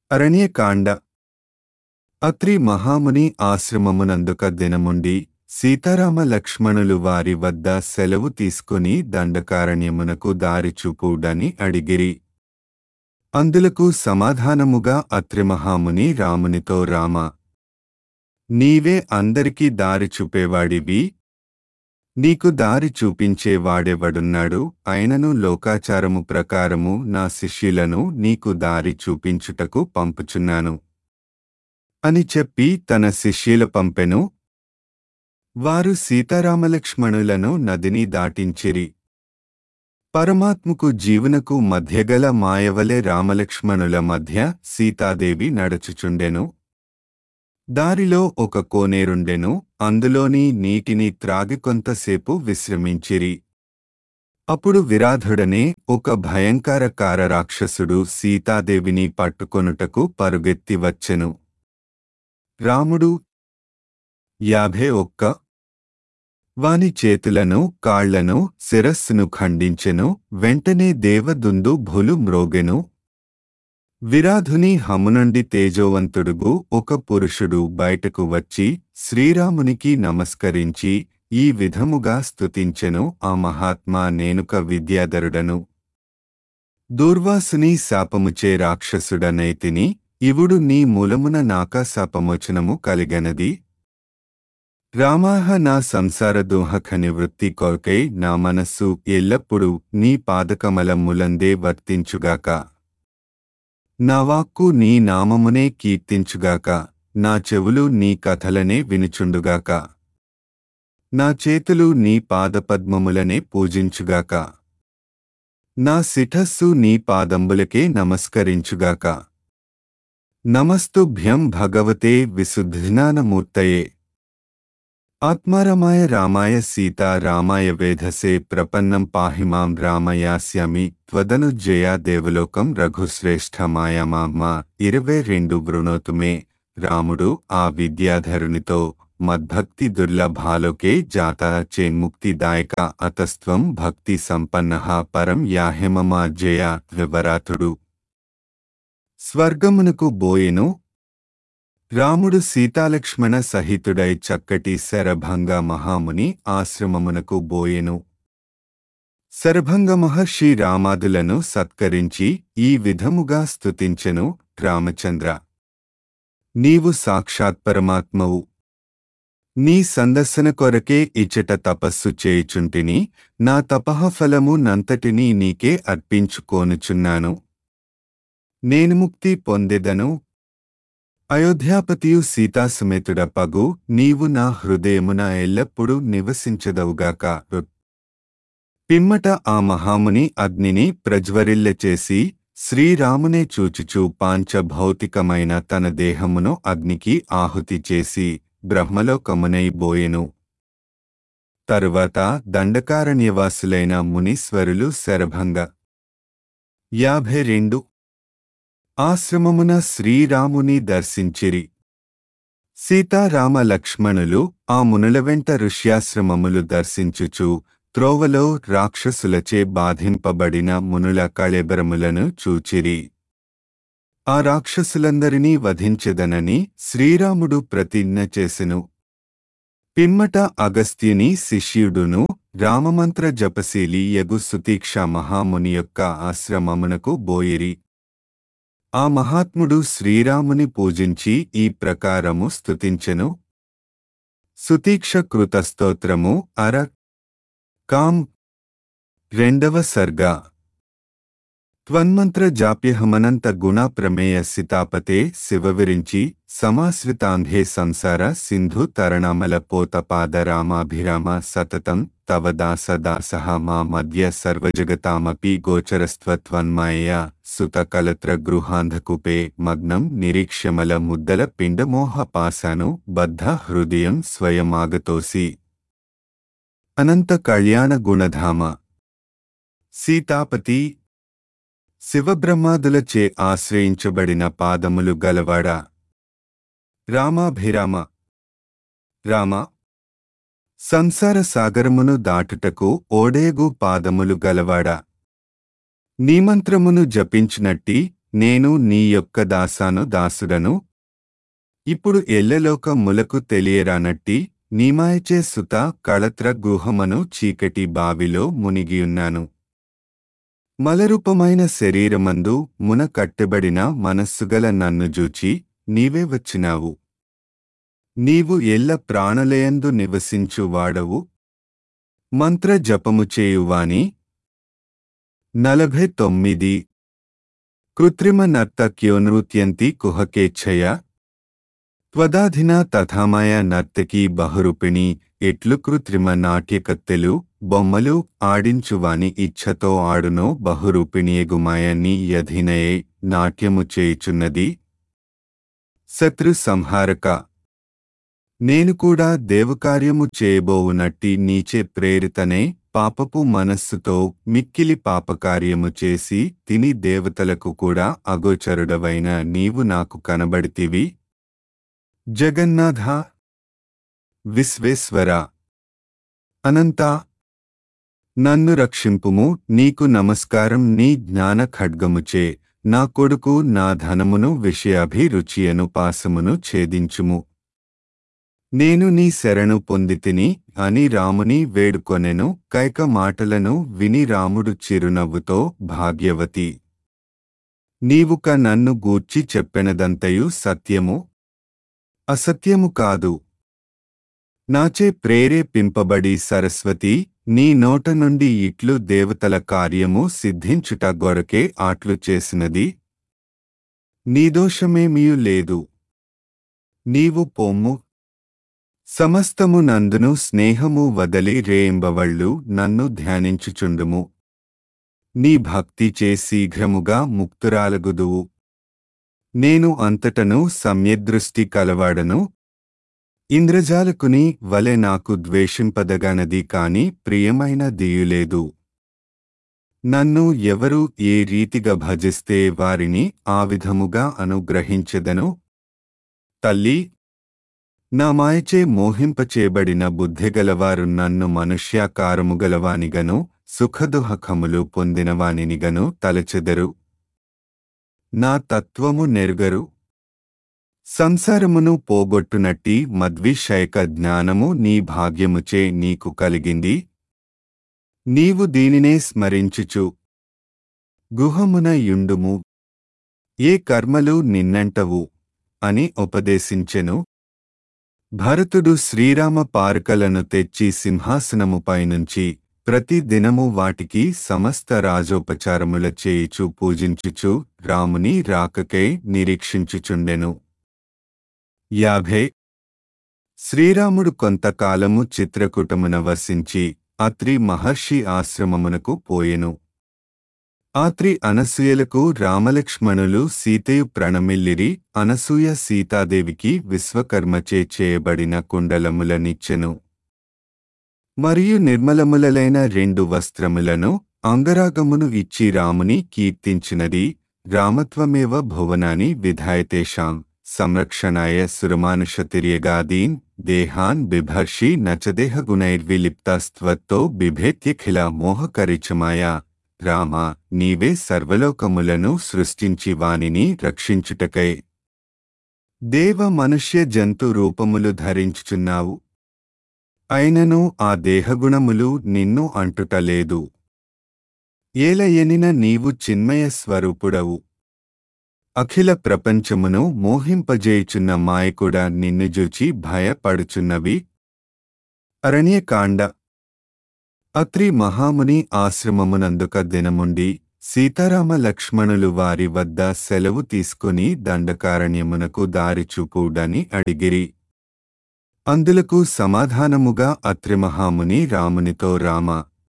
అరణ్యకాండ అత్రి మహాముని ఆశ్రమమునందుక దినముండి సీతారామ లక్ష్మణులు వారి వద్ద సెలవు తీసుకుని దండకారణ్యమునకు దారి చూపుడని అడిగిరి అందులకు సమాధానముగా అత్రి మహాముని రామునితో రామ నీవే అందరికీ దారి చూపేవాడివి నీకు దారి చూపించే వాడెవడున్నాడు అయినను లోకాచారము ప్రకారము నా శిష్యులను నీకు దారి చూపించుటకు పంపుచున్నాను అని చెప్పి తన శిష్యుల పంపెను వారు సీతారామలక్ష్మణులను నదిని దాటించిరి పరమాత్మకు జీవునకు మధ్యగల మాయవలె రామలక్ష్మణుల మధ్య సీతాదేవి నడుచుచుండెను దారిలో ఒక కోనేరుండెను అందులోని నీటిని త్రాగి కొంతసేపు విశ్రమించిరి అప్పుడు విరాధుడనే ఒక భయంకర కార రాక్షసుడు సీతాదేవిని పట్టుకొనుటకు పరుగెత్తి వచ్చెను రాముడు యాభై ఒక్క వాని చేతులను కాళ్లను శిరస్సును ఖండించెను వెంటనే దేవదుందు భులు మ్రోగెను విరాధుని హమునండి తేజోవంతుడుగు ఒక పురుషుడు బయటకు వచ్చి శ్రీరామునికి నమస్కరించి ఈ విధముగా స్తుతించెను ఆ మహాత్మా నేనుక విద్యాధరుడను దూర్వాసుని శాపముచే రాక్షసుడనైతిని ఇవుడు నీ మూలమున నాకా శాపమోచనము కలిగనది రామాహ నా సంసార దోహక నివృత్తి కొరకై నా మనస్సు ఎల్లప్పుడూ నీ పాదకమలములందే వర్తించుగాక నా వాక్కు నీ నామమునే కీర్తించుగాక నా చెవులు నీ కథలనే వినుచుండుగాక నా చేతులు నీ పాదపద్మములనే పూజించుగాక నా శిఠస్సు నీ పాదంబులకే నమస్కరించుగాక నమస్తుభ్యం భగవతే విశుద్ధిజ్ఞానమూర్తయే ఆత్మారామాయ రామాయ సీతా రామాయ వేధసే ప్రపన్నం పాహిమాం రామయాస్యామి త్వదనుజ్జయా దేవలోకం రఘుశ్రేష్ఠ మాయామామ ఇరవై రెండు వృణోతుమే రాముడు ఆ విద్యాధరునితో మద్భక్తి దుర్లభాలోకే జాత చేన్ముక్తిదాయక అతస్త్వం భక్తి సంపన్న పరం యాహెమమా జయ వివరాతుడు స్వర్గమునకు బోయెను రాముడు సీతాలక్ష్మణ సహితుడై చక్కటి శరభంగ మహాముని ఆశ్రమమునకు బోయెను శరభంగ మహర్షి రామాదులను సత్కరించి ఈ విధముగా స్తుతించెను రామచంద్ర నీవు సాక్షాత్ పరమాత్మవు నీ సందర్శన కొరకే ఇచ్చట తపస్సు చేయుచుంటిని నా తపహఫలము నంతటినీ నీకే అర్పించుకోనుచున్నాను నేను ముక్తి పొందెదను అయోధ్యాపతియు సీతాసమేతుడ పగు నీవు నా హృదయమున ఎల్లప్పుడూ నివసించదవుగాక పిమ్మట ఆ మహాముని అగ్నిని ప్రజ్వరిల్లచేసి శ్రీరామునే చూచుచూ పాంచభౌతికమైన తన దేహమును అగ్నికి ఆహుతి చేసి బ్రహ్మలోకమునై బోయెను తరువాత దండకారణ్యవాసులైన మునీశ్వరులు శరభంగ యాభై రెండు ఆశ్రమమున శ్రీరాముని దర్శించిరి సీతారామ లక్ష్మణులు ఆ మునుల వెంట ఋష్యాశ్రమములు దర్శించుచు త్రోవలో రాక్షసులచే బాధింపబడిన మునుల కళెబరములను చూచిరి ఆ రాక్షసులందరినీ వధించెదనని శ్రీరాముడు ప్రతిజ్ఞ చేసెను పిమ్మట అగస్త్యుని శిష్యుడును రామమంత్ర జపశీలి యగు సుతీక్ష మహాముని యొక్క ఆశ్రమమునకు బోయిరి ఆ మహాత్ముడు శ్రీరాముని పూజించి ఈ ప్రకారము స్తుతించెను సుతీక్ష కృతస్తోత్రము అర కాం రెండవ సర్గ త్వన్మంత్ర జాప్యహమనంత గుణ ప్రమేయ సితాపతే శివవిరించి సమాశ్రితాంధే సంసార సింధు తరణమల పోతపాద రామాభిరామ సతతం తవ దాస దాస మా మధ్య సర్వజగతామపి గోచరస్త్వన్మాయ సుతకలత్ర గృహాంధకూపే మగ్నం నిరీక్ష్యమల ముద్దల పిండమోహ పాశాను బద్ధ హృదయం స్వయమాగతోసి అనంత కళ్యాణ గుణధామ సీతాపతి శివబ్రహ్మాదులచే ఆశ్రయించబడిన పాదములు గలవాడా రామాభిరామ రామ సంసార సాగరమును దాటుటకు ఓడేగు పాదములు గలవాడా నీమంత్రమును జపించినట్టి నేను నీ యొక్క దాసాను దాసుడను ఇప్పుడు ఎల్లలోక ములకు తెలియరానట్టి నీమాయచే సుత కళత్ర గుహమను చీకటి బావిలో మునిగియున్నాను మలరూపమైన శరీరమందు మున కట్టెబడిన మనస్సుగల నన్ను జూచి నీవే వచ్చినావు నీవు ఎల్ల ప్రాణలయందు నివసించు వాడవు మంత్ర జపము చేయువాని నలభై తొమ్మిది కృత్రిమ నర్తక్యోనృత్యంతి కుహకేచ్ఛయ త్వదాధిన తథామయ నర్తకీ బహురూపిణి ఎట్లు కృత్రిమ నాట్యకత్తెలు బొమ్మలు ఆడించువాని ఇచ్ఛతో ఆడునో బహురూపిణియగుమాయని యధినయే నాట్యము చేయుచున్నది శత్రు సంహారక నేను కూడా దేవకార్యము చేయబోవునట్టి నీచే ప్రేరితనే పాపపు మనస్సుతో మిక్కిలి పాపకార్యము చేసి తిని దేవతలకు కూడా అగోచరుడవైన నీవు నాకు కనబడితివి జగన్నాథ విశ్వేశ్వర అనంత నన్ను రక్షింపుము నీకు నమస్కారం నీ జ్ఞాన ఖడ్గముచే నా కొడుకు నా ధనమును విషయాభిరుచియను పాసమును ఛేదించుము నేను నీ శరణు పొందితిని అని రాముని వేడుకొనెను కైక మాటలను విని రాముడు చిరునవ్వుతో భాగ్యవతి నీవుక నన్ను గూర్చి చెప్పెనదంతయు సత్యము అసత్యము కాదు నాచే ప్రేరేపింపబడి సరస్వతి నీ నోట నుండి ఇట్లు దేవతల కార్యము సిద్ధించుట గొరకే ఆట్లు చేసినది నీదోషమేమియు లేదు నీవు పొమ్ము సమస్తము నందును స్నేహము వదలి రేయింబవళ్ళు నన్ను ధ్యానించుచుండుము నీ భక్తి చే శీఘ్రముగా ముక్తురాలగుదువు నేను అంతటను సమ్యదృష్టి కలవాడను ఇంద్రజాలకుని వలె నాకు ద్వేషింపదగనది కాని ప్రియమైన దియులేదు నన్ను ఎవరు ఏ రీతిగా భజిస్తే వారిని ఆ విధముగా అనుగ్రహించెదను తల్లి నా మాయచే మోహింపచేయబడిన బుద్ధిగలవారు నన్ను మనుష్యాకారముగలవానిగను సుఖదుహకములు పొందినవానినిగను తలచెదరు నా తత్వము నెరుగరు సంసారమును పోగొట్టునట్టి మద్విషయక జ్ఞానము నీ భాగ్యముచే నీకు కలిగింది నీవు దీనినే స్మరించుచు గుహమున యుండుము ఏ కర్మలు నిన్నంటవు అని ఉపదేశించెను భరతుడు శ్రీరామ పార్కలను తెచ్చి సింహాసనముపైనుంచి ప్రతి దినము వాటికి సమస్త రాజోపచారముల చేయిచు పూజించుచు రాముని రాకకై నిరీక్షించుచుండెను యాభై శ్రీరాముడు కొంతకాలము చిత్రకూటమున వసించి అత్రి మహర్షి ఆశ్రమమునకు పోయెను ఆత్రి అనసూయలకు రామలక్ష్మణులు సీతయు ప్రణమిల్లిరి అనసూయ సీతాదేవికి విశ్వకర్మచే చేయబడిన కుండలములనిచ్చెను మరియు నిర్మలములలైన రెండు వస్త్రములను అంగరాగమును ఇచ్చి రాముని కీర్తించినది రామత్వమేవ భువనాని విధాయతేషాం సంరక్షణాయ సురమానుషతిర్యగాదీన్ దేహాన్ బిభర్షి నచదేహగుణైర్విలిప్తస్త్వత్తో బిభేత్యఖిల మోహకరిచమాయ రామ నీవే సర్వలోకములను సృష్టించి వానిని రక్షించుటకై దేవ మనుష్య జంతు రూపములు ధరించుచున్నావు అయినను ఆ దేహగుణములు నిన్ను అంటుటలేదు ఏలయనిన నీవు చిన్మయ స్వరూపుడవు అఖిల ప్రపంచమును మోహింపజేయుచున్న మాయకుడ నిన్ను జూచి భయపడుచున్నవి అరణ్యకాండ అత్రి మహాముని ఆశ్రమమునందుక దినముండి సీతారామ లక్ష్మణులు వారి వద్ద సెలవు తీసుకుని దండకారణ్యమునకు దారి చూపుడని అడిగిరి అందులకు సమాధానముగా అత్రి మహాముని రామునితో రామ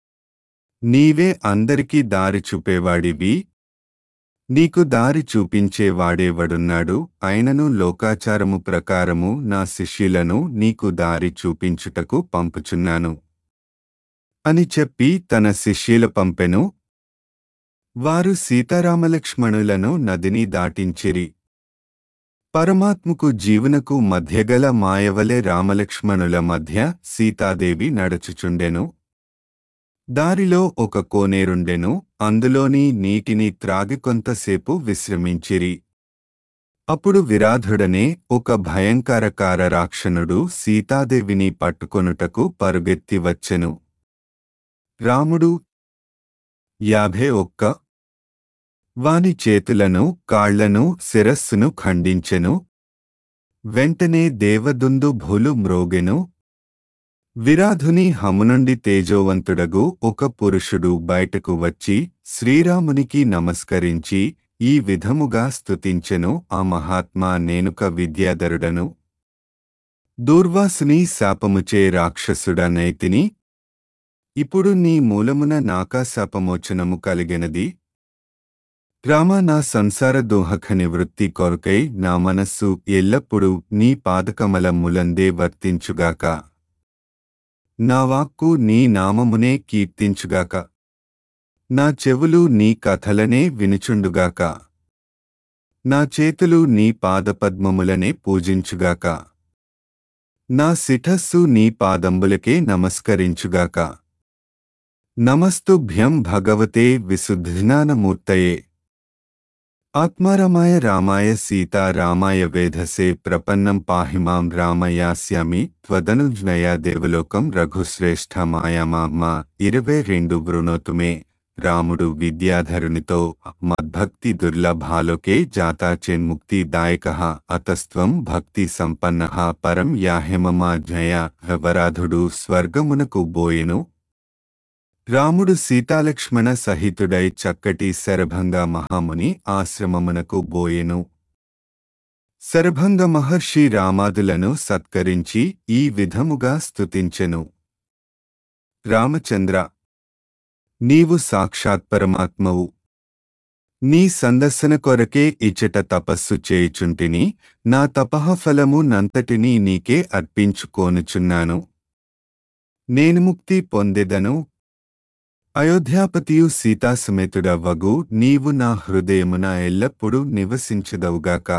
నీవే అందరికీ దారి చూపేవాడివి నీకు దారి చూపించేవాడేవడున్నాడు అయినను లోకాచారము ప్రకారము నా శిష్యులను నీకు దారి చూపించుటకు పంపుచున్నాను అని చెప్పి తన శిష్యుల పంపెను వారు సీతారామలక్ష్మణులను నదిని దాటించిరి పరమాత్మకు జీవునకు మధ్యగల మాయవలె రామలక్ష్మణుల మధ్య సీతాదేవి నడుచుచుండెను దారిలో ఒక కోనేరుండెను అందులోని నీటిని త్రాగి కొంతసేపు విశ్రమించిరి అప్పుడు విరాధుడనే ఒక భయంకరకార రాక్షణుడు సీతాదేవిని పట్టుకొనుటకు పరుగెత్తి వచ్చెను రాముడు యాభై ఒక్క వాని చేతులను కాళ్లను శిరస్సును ఖండించెను వెంటనే దేవదుందు భూలు మ్రోగెను విరాధుని హమునుండి తేజోవంతుడగు ఒక పురుషుడు బయటకు వచ్చి శ్రీరామునికి నమస్కరించి ఈ విధముగా స్తుతించెను ఆ మహాత్మా నేనుక విద్యాధరుడను దూర్వాసుని శాపముచే రాక్షసుడనైతిని ఇప్పుడు నీ మూలమున నాకా శాపమోచనము కలిగినది రామ నా సంసార దోహక నివృత్తి కొరకై నా మనస్సు ఎల్లప్పుడూ నీ పాదకమలములందే వర్తించుగాక నా వాక్కు నీ నామమునే కీర్తించుగాక నా చెవులు నీ కథలనే వినుచుండుగాక నా చేతులు నీ పాదపద్మములనే పూజించుగాక నా శిఠస్సు నీ పాదంబులకే నమస్కరించుగాక నమస్తుభ్యం భగవతే విశుద్ధిజ్ఞానమూర్తయే ఆత్మారామాయ రామాయ సీతా రామాయ వేధసే ప్రపన్నం పాహిమాం రామయాస్యామి త్వదనుజ్ఞయ దేవలోకం రఘుశ్రేష్ఠ మాయామామ్మ ఇరవై రెండు వృణోతుమే రాముడు విద్యాధరునితో మద్భక్తి దుర్లభాలోకే జాతా చెన్ముక్తి దాయక అతస్త్వం భక్తి సంపన్న పరం యాహెమమా జయ వరాధుడు స్వర్గమునకు బోయెను రాముడు సీతాలక్ష్మణ సహితుడై చక్కటి శరభంగ మహాముని ఆశ్రమమునకు బోయెను శరభంగ మహర్షి రామాదులను సత్కరించి ఈ విధముగా స్తుతించెను రామచంద్ర నీవు సాక్షాత్ పరమాత్మవు నీ సందర్శన కొరకే ఇచ్చట తపస్సు చేయుచుంటిని నా తపఃఫలము నంతటినీ నీకే అర్పించుకోనుచున్నాను నేను ముక్తి పొందెదను అయోధ్యాపతియు సీతాసమేతుడవ్వగు నీవు నా హృదయమున ఎల్లప్పుడూ నివసించదవుగాక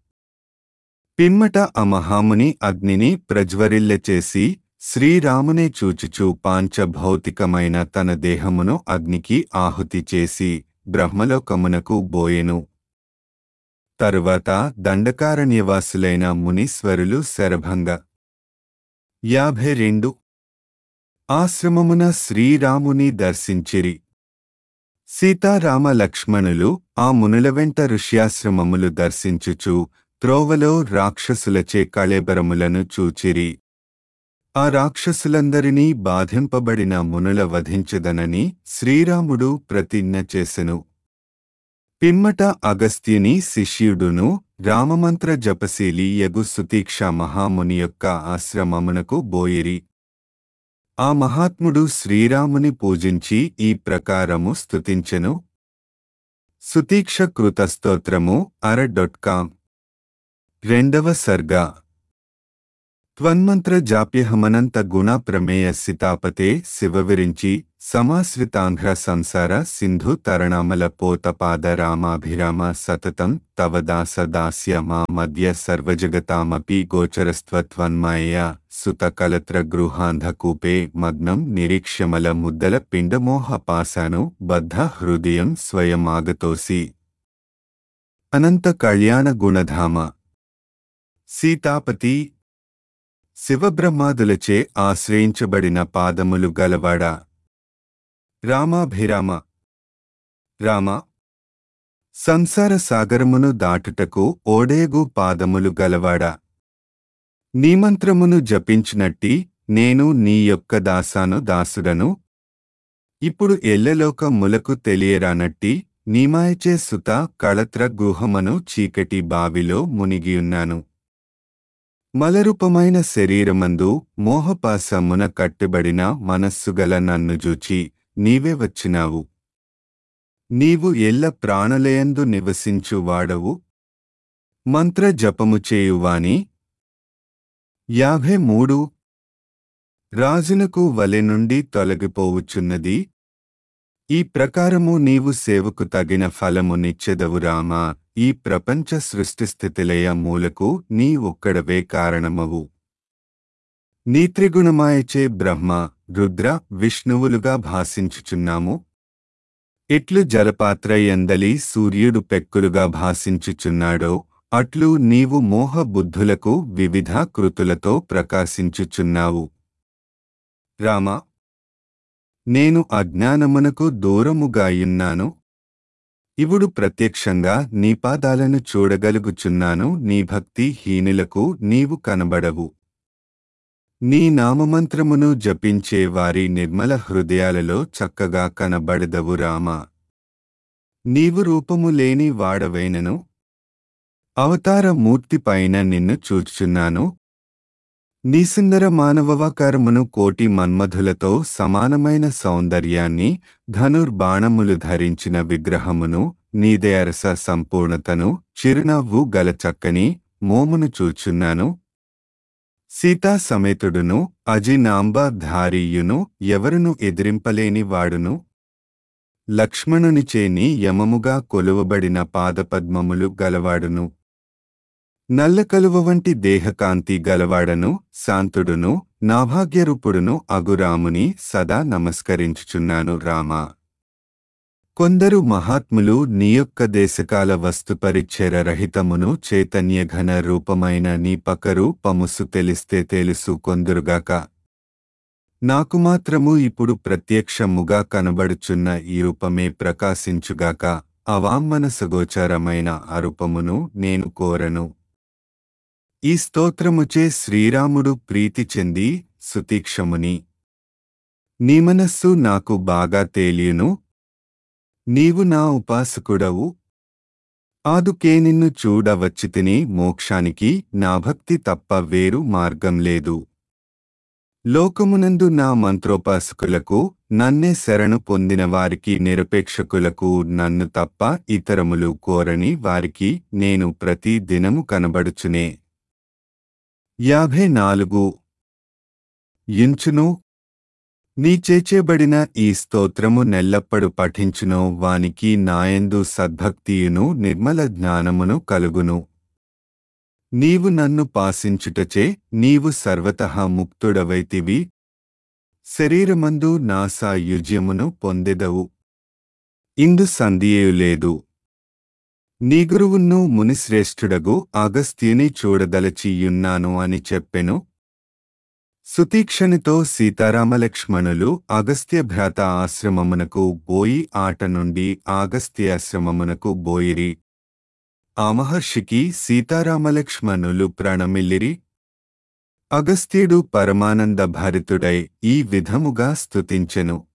పిమ్మట ఆ మహాముని అగ్నిని ప్రజ్వరిల్లచేసి శ్రీరామునే చూచుచూ పాంచభౌతికమైన తన దేహమును అగ్నికి ఆహుతి చేసి బ్రహ్మలోకమునకు బోయెను తరువాత దండకారణ్యవాసులైన మునీశ్వరులు శరభంగ యాభై రెండు ఆశ్రమమున శ్రీరాముని దర్శించిరి సీతారామ లక్ష్మణులు ఆ మునుల వెంట ఋష్యాశ్రమములు దర్శించుచు త్రోవలో రాక్షసులచే కళేబరములను చూచిరి ఆ రాక్షసులందరినీ బాధింపబడిన మునుల వధించదనని శ్రీరాముడు ప్రతిజ్ఞ చేసెను పిమ్మట అగస్త్యుని శిష్యుడును రామమంత్ర జపశీలి యగు సుతీక్ష మహాముని యొక్క ఆశ్రమమునకు బోయిరి ఆ మహాత్ముడు శ్రీరాముని పూజించి ఈ ప్రకారము స్తుతించెను సుతీక్ష కృతస్తోత్రము అర డొట్ కామ్ రెండవ సర్గా త్వన్మంత్ర జాప్యహమనంత గుణ ప్రమేయ సితాపతే శివవిరించి సమాశ్రితాంధ్ర సంసార సింధు తరణామల పోతపాద రామాభిరామ సతతం తవ దాస దాస్య మా మధ్య సర్వజగతామపి గోచరస్త్వన్మాయ సుత కలత్ర గృహాంధకూపే మగ్నం నిరీక్ష్యమల ముద్దల పిండమోహ పాశాను బద్ధ హృదయం స్వయమాగతోసి అనంత కళ్యాణ గుణధామ సీతాపతి శివబ్రహ్మాదులచే ఆశ్రయించబడిన పాదములు గలవాడా రామాభిరామ రామ సంసార సాగరమును దాటుటకు ఓడేగు పాదములు గలవాడా నీమంత్రమును జపించినట్టి నేను నీ యొక్క దాసాను దాసుడను ఇప్పుడు ఎల్లలోక ములకు తెలియరానట్టి నీమాయచే సుత కళత్ర గుహమను చీకటి బావిలో మునిగియున్నాను మలరూపమైన శరీరమందు మోహపాసమున కట్టుబడిన మనస్సుగల నన్ను జూచి నీవే వచ్చినావు నీవు ఎల్ల ప్రాణలయందు నివసించు వాడవు మంత్ర జపము చేయువాని యాభై మూడు రాజునకు వలె నుండి తొలగిపోవుచున్నది ఈ ప్రకారము నీవు సేవకు తగిన ఫలము నిచ్చెదవు రామా ఈ ప్రపంచ సృష్టిస్థితిలయ మూలకు నీ ఒక్కడవే కారణమవు నీ త్రిగుణమాయచే బ్రహ్మ రుద్ర విష్ణువులుగా భాసించుచున్నాము ఎట్లు జలపాత్ర ఎందలి సూర్యుడు పెక్కులుగా భాసించుచున్నాడో అట్లు నీవు మోహ బుద్ధులకు వివిధ కృతులతో ప్రకాశించుచున్నావు రామ నేను అజ్ఞానమునకు దూరముగాయున్నాను ఇవుడు ప్రత్యక్షంగా నీ పాదాలను చూడగలుగుచున్నాను నీ భక్తి హీనులకు నీవు కనబడవు నీ నామమంత్రమును జపించే వారి నిర్మల హృదయాలలో చక్కగా కనబడదవు రామా నీవు రూపము లేని వాడవైనను అవతార మూర్తిపైన నిన్ను చూచుచున్నాను నీ సుందర మానవవాకారమును కోటి మన్మధులతో సమానమైన సౌందర్యాన్ని ధనుర్బాణములు ధరించిన విగ్రహమును నీదయరస సంపూర్ణతను చిరునవ్వు గల చక్కని మోమును చూచున్నాను సీతా సమేతుడును అజినాంబ ధారీయును ఎవరును ఎదిరింపలేని వాడును లక్ష్మణునిచేని యమముగా కొలువబడిన పాదపద్మములు గలవాడును నల్లకలువ వంటి దేహకాంతి గలవాడను శాంతుడును నాభాగ్యరూపుడును అగురాముని సదా నమస్కరించుచున్నాను రామా కొందరు మహాత్ములు నీ యొక్క దేశకాల వస్తు పరిచ్ఛేర రహితమును చైతన్యఘన రూపమైన నీ పకరూపముసు తెలిస్తే తెలుసు కొందరుగాక నాకు మాత్రము ఇప్పుడు ప్రత్యక్షముగా కనబడుచున్న ఈ రూపమే ప్రకాశించుగాక అవామ్మనసగోచరమైన ఆ రూపమును నేను కోరను ఈ స్తోత్రముచే శ్రీరాముడు ప్రీతి చెంది సుతీక్షముని నీ మనస్సు నాకు బాగా తేలియును నీవు నా ఉపాసకుడవు ఆదుకే నిన్ను చూడవచ్చితిని మోక్షానికి నా భక్తి తప్ప వేరు మార్గం లేదు లోకమునందు నా మంత్రోపాసకులకు నన్నే శరణు పొందిన వారికి నిరపేక్షకులకు నన్ను తప్ప ఇతరములు కోరని వారికి నేను ప్రతి దినము కనబడుచునే యాభై నాలుగు ఇంచును నీ చేచేబడిన ఈ స్తోత్రము నెల్లప్పుడు పఠించునో వానికి నాయందు సద్భక్తియును నిర్మల జ్ఞానమును కలుగును నీవు నన్ను పాసించుటచే నీవు సర్వతః ముక్తుడవైతివి శరీరమందు నా సాయుజ్యమును పొందెదవు ఇందు సంధియేయులేదు నీ గురువును మునిశ్రేష్ఠుడగు అగస్త్యుని చూడదలచియున్నాను అని చెప్పెను సుతీక్షణితో సీతారామలక్ష్మణులు అగస్త్య భ్రాత ఆశ్రమమునకు బోయి ఆట నుండి ఆగస్త్యాశ్రమమునకు బోయిరి ఆ మహర్షికి సీతారామలక్ష్మణులు ప్రణమిల్లిరి అగస్త్యుడు పరమానంద భరితుడై ఈ విధముగా స్తుతించెను